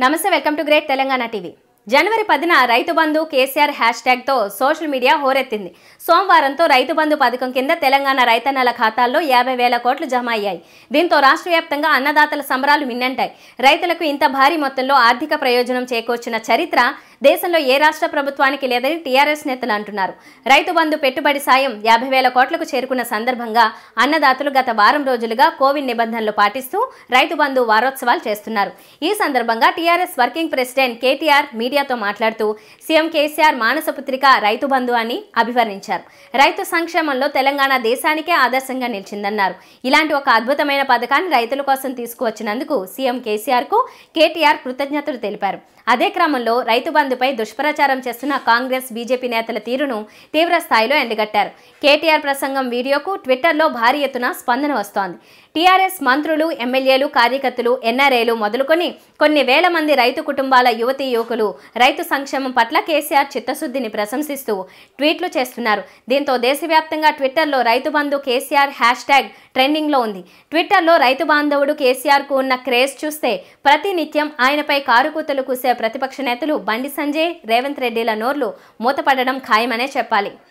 నమస్తే welcome to great Telangana TV జనవరి పదిన రైతు బంధు కేసీఆర్ హ్యాష్ ట్యాగ్తో సోషల్ మీడియా హోరెత్తింది సోమవారంతో రైతు బంధు పథకం కింద తెలంగాణ రైతన్నల ఖాతాల్లో యాభై వేల కోట్లు జమ అయ్యాయి దీంతో రాష్ట్ర వ్యాప్తంగా అన్నదాతల సంబరాలు మిన్నంటాయి రైతులకు ఇంత భారీ మొత్తంలో ఆర్థిక ప్రయోజనం చేకూర్చిన చరిత్ర దేశంలో ఏ రాష్ట్ర ప్రభుత్వానికి లేదని టీఆర్ఎస్ నేతలు అంటున్నారు రైతు బంధు పెట్టుబడి సాయం యాభై వేల కోట్లకు చేరుకున్న సందర్భంగా అన్నదాతలు గత వారం రోజులుగా కోవిడ్ నిబంధనలు పాటిస్తూ రైతు బంధు వారోత్సవాలు చేస్తున్నారు ఈ సందర్భంగా టీఆర్ఎస్ వర్కింగ్ ప్రెసిడెంట్ కేటీఆర్ మీడియాతో మాట్లాడుతూ సీఎం కేసీఆర్ మానసపుత్రిక రైతు బంధు అని అభివర్ణించారు రైతు సంక్షేమంలో తెలంగాణ దేశానికే ఆదర్శంగా నిలిచిందన్నారు ఇలాంటి ఒక అద్భుతమైన పథకాన్ని రైతుల కోసం తీసుకువచ్చినందుకు సీఎం కేసీఆర్కు కేటీఆర్ కృతజ్ఞతలు తెలిపారు అదే క్రమంలో రైతు బంధుపై దుష్ప్రచారం చేస్తున్న కాంగ్రెస్ బీజేపీ నేతల తీరును తీవ్ర స్థాయిలో ఎండగట్టారు కేటీఆర్ ప్రసంగం వీడియోకు ట్విట్టర్లో భారీ ఎత్తున స్పందన వస్తోంది టీఆర్ఎస్ మంత్రులు ఎమ్మెల్యేలు కార్యకర్తలు ఎన్ఆర్ఏలు మొదలుకొని కొన్ని వేల మంది రైతు కుటుంబాల యువతీ యువకులు రైతు సంక్షేమం పట్ల కేసీఆర్ చిత్తశుద్ధిని ప్రశంసిస్తూ ట్వీట్లు చేస్తున్నారు దీంతో దేశవ్యాప్తంగా ట్విట్టర్లో రైతు బంధు కేసీఆర్ హ్యాష్ ట్యాగ్ ట్రెండింగ్లో ఉంది ట్విట్టర్లో రైతు బాంధవుడు కేసీఆర్కు ఉన్న క్రేజ్ చూస్తే ప్రతినిత్యం ఆయనపై కారుకూతలు కూసే ప్రతిపక్ష నేతలు బండి సంజయ్ రేవంత్ రెడ్డిల నోర్లు మూతపడడం ఖాయమనే చెప్పాలి